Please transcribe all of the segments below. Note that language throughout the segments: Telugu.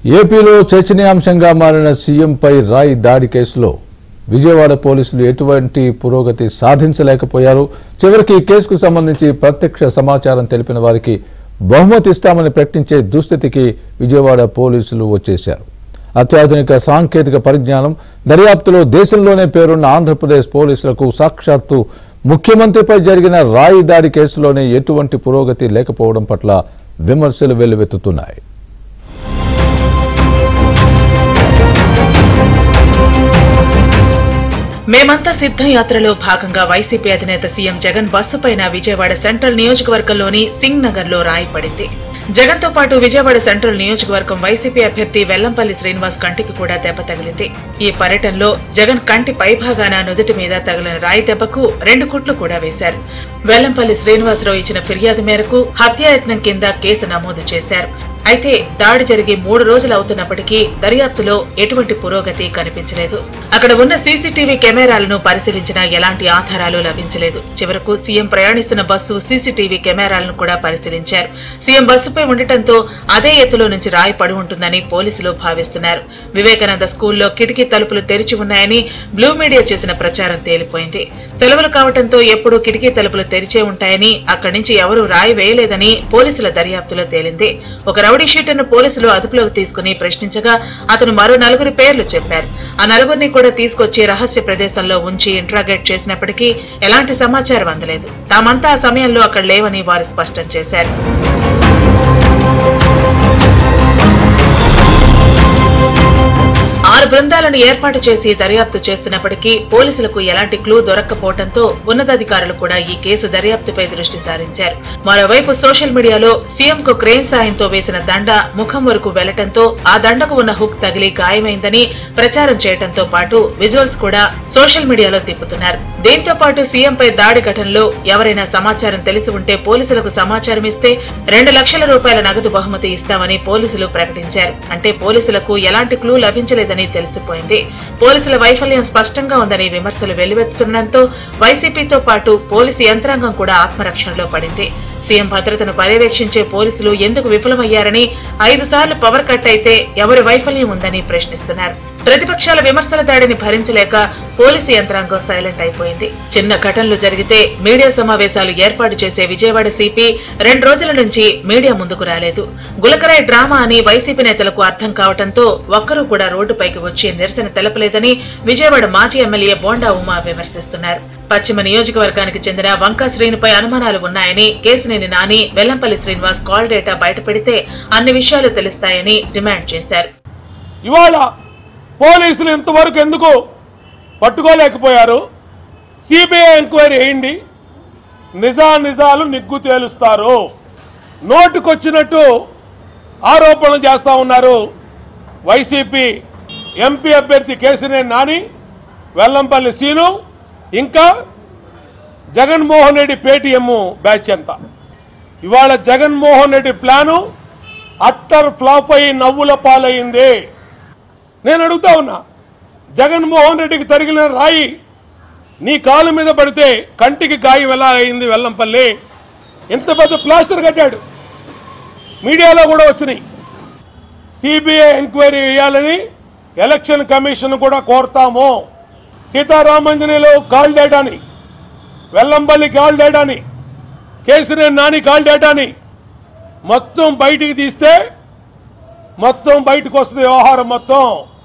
ఏపీలో చర్చనీయాంశంగా మారిన సీఎంపై రాయ్ దాడి కేసులో విజయవాడ పోలీసులు ఎటువంటి పురోగతి సాధించలేకపోయారు చివరికి ఈ కేసుకు సంబంధించి ప్రత్యక్ష సమాచారం తెలిపిన వారికి బహుమతి ఇస్తామని ప్రకటించే దుస్థితికి విజయవాడ పోలీసులు వచ్చేశారు అత్యాధునిక సాంకేతిక పరిజ్ఞానం దర్యాప్తులో దేశంలోనే పేరున్న ఆంధ్రప్రదేశ్ పోలీసులకు సాక్షాత్తు ముఖ్యమంత్రిపై జరిగిన రాయి దాడి కేసులోనే ఎటువంటి పురోగతి లేకపోవడం పట్ల విమర్శలు వెల్లువెత్తుతున్నాయి మేమంతా సిద్ధం యాత్రలో భాగంగా వైసీపీ అధినేత సీఎం జగన్ బస్సు పైన విజయవాడ సెంట్రల్ నియోజకవర్గంలోని సింగ్ నగర్ లో రాయి పడింది జగన్ తో పాటు విజయవాడ సెంట్రల్ నియోజకవర్గం వైసీపీ అభ్యర్థి వెల్లంపల్లి శ్రీనివాస్ కంటికి కూడా దెబ్బ తగిలింది ఈ పర్యటనలో జగన్ కంటి పైభాగాన నుదుటి మీద తగిలిన రాయి దెబ్బకు రెండు కుట్లు కూడా వేశారు వెల్లంపల్లి శ్రీనివాసరావు ఇచ్చిన ఫిర్యాదు మేరకు హత్యాయత్నం కింద కేసు నమోదు చేశారు అయితే దాడి జరిగి మూడు రోజులు అవుతున్నప్పటికీ దర్యాప్తులో ఎటువంటి పురోగతి కనిపించలేదు అక్కడ ఉన్న సీసీటీవీ కెమెరాలను పరిశీలించినా ఎలాంటి ఆధారాలు లభించలేదు చివరకు సీఎం ప్రయాణిస్తున్న బస్సు సీసీటీవీ కెమెరాలను కూడా పరిశీలించారు సీఎం బస్సుపై ఉండటంతో అదే ఎత్తులో నుంచి రాయి పడి ఉంటుందని పోలీసులు భావిస్తున్నారు వివేకానంద స్కూల్లో కిటికీ తలుపులు తెరిచి ఉన్నాయని బ్లూ మీడియా చేసిన ప్రచారం తేలిపోయింది సెలవులు కావడంతో ఎప్పుడూ కిటికీ తలుపులు తెరిచే ఉంటాయని అక్కడి నుంచి ఎవరూ రాయి వేయలేదని పోలీసుల దర్యాప్తులో తేలింది ఒక రౌడీ షీటర్ను పోలీసులు అదుపులోకి తీసుకుని ప్రశ్నించగా అతను మరో నలుగురి పేర్లు చెప్పారు ఆ నలుగురిని కూడా తీసుకొచ్చి రహస్య ప్రదేశంలో ఉంచి ఇంట్రాగేట్ చేసినప్పటికీ ఎలాంటి సమాచారం అందలేదు తామంతా ఆ సమయంలో అక్కడ లేవని వారు స్పష్టం చేశారు ఆరు బృందాలను ఏర్పాటు చేసి దర్యాప్తు చేస్తున్నప్పటికీ పోలీసులకు ఎలాంటి క్లూ దొరక్కపోవడంతో ఉన్నతాధికారులు కూడా ఈ కేసు దర్యాప్తుపై దృష్టి సారించారు మరోవైపు సోషల్ మీడియాలో సీఎం కు క్రేన్ సాయంతో వేసిన దండ ముఖం వరకు వెళ్లటంతో ఆ దండకు ఉన్న హుక్ తగిలి గాయమైందని ప్రచారం చేయడంతో పాటు విజువల్స్ కూడా సోషల్ మీడియాలో తిప్పుతున్నారు దీంతో పాటు సీఎంపై దాడి ఘటనలో ఎవరైనా సమాచారం తెలిసి ఉంటే పోలీసులకు సమాచారం ఇస్తే రెండు లక్షల రూపాయల నగదు బహుమతి ఇస్తామని పోలీసులు ప్రకటించారు అంటే పోలీసులకు ఎలాంటి క్లూ లభించలేదని తెలిసిపోయింది పోలీసుల వైఫల్యం స్పష్టంగా ఉందని విమర్శలు వెల్లువెత్తుతుండటంతో వైసీపీతో పాటు పోలీసు యంత్రాంగం కూడా ఆత్మరక్షణలో పడింది సీఎం భద్రతను పర్యవేక్షించే పోలీసులు ఎందుకు విఫలమయ్యారని ఐదు సార్లు పవర్ కట్ అయితే ఎవరి వైఫల్యం ఉందని ప్రశ్నిస్తున్నారు ప్రతిపక్షాల విమర్శల దాడిని భరించలేక పోలీసు యంత్రాంగం సైలెంట్ అయిపోయింది చిన్న ఘటనలు జరిగితే మీడియా సమావేశాలు ఏర్పాటు చేసే విజయవాడ సిపి రెండు రోజుల నుంచి మీడియా ముందుకు రాలేదు గులకరాయ్ డ్రామా అని వైసీపీ నేతలకు అర్థం కావడంతో ఒక్కరూ కూడా రోడ్డుపైకి వచ్చి నిరసన తెలపలేదని విజయవాడ మాజీ ఎమ్మెల్యే బోండా ఉమా విమర్శిస్తున్నారు పశ్చిమ నియోజకవర్గానికి చెందిన వంకా శ్రీనిపై అనుమానాలు ఉన్నాయని కేసినేని నాని వెల్లంపల్లి శ్రీనివాస్ కాల్ డేటా బయటపెడితే అన్ని విషయాలు తెలుస్తాయని డిమాండ్ చేశారు ఇవాళ పోలీసులు ఇంతవరకు ఎందుకు పట్టుకోలేకపోయారు సిబిఐ ఎంక్వైరీ వేయండి నిజా నిజాలు నిగ్గు తేలుస్తారు నోటుకొచ్చినట్టు ఆరోపణలు చేస్తూ ఉన్నారు వైసీపీ ఎంపీ అభ్యర్థి కేసినేని నాని వెల్లంపల్లి సీను ఇంకా జగన్మోహన్ రెడ్డి పేటీఎం బ్యాచ్ ఎంత ఇవాళ Jaganmohan Reddy plan utter flop అయి నవ్వుల పాలయ్యింది నేను అడుగుతా ఉన్నా జగన్మోహన్ రెడ్డికి తరిగిన రాయి నీ కాలు మీద పడితే కంటికి గాయం ఎలా అయింది వెల్లంపల్లి ఎంత పెద్ద ప్లాస్టర్ కట్టాడు మీడియాలో కూడా వచ్చినాయి సిబిఐ ఎంక్వైరీ వేయాలని ఎలక్షన్ కమిషన్ కూడా కోరుతాము సీతారామంజనేలో కాల్ డేటాని వెల్లంపల్లి కాల్ డేటాని కేసీఆర్ నాని కాల్ డేటాని మొత్తం బయటికి తీస్తే మొత్తం బయటకు వస్తుంది వ్యవహారం మొత్తం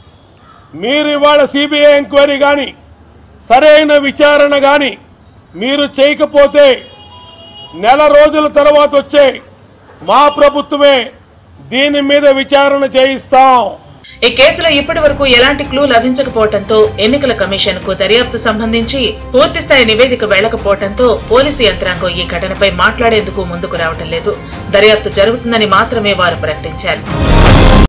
మీరు ఇవాళ సిబిఐ ఎంక్వైరీ కానీ సరైన విచారణ కానీ మీరు చేయకపోతే నెల రోజుల తర్వాత వచ్చే మా ప్రభుత్వమే దీని మీద విచారణ చేయిస్తాం ఈ కేసులో ఇప్పటి వరకు ఎలాంటి క్లూ లభించకపోవడంతో ఎన్నికల కమిషన్ కు దర్యాప్తు సంబంధించి పూర్తిస్థాయి నివేదిక వెళ్లకపోవడంతో పోలీసు యంత్రాంగం ఈ ఘటనపై మాట్లాడేందుకు ముందుకు రావటం లేదు దర్యాప్తు జరుగుతుందని మాత్రమే వారు ప్రకటించారు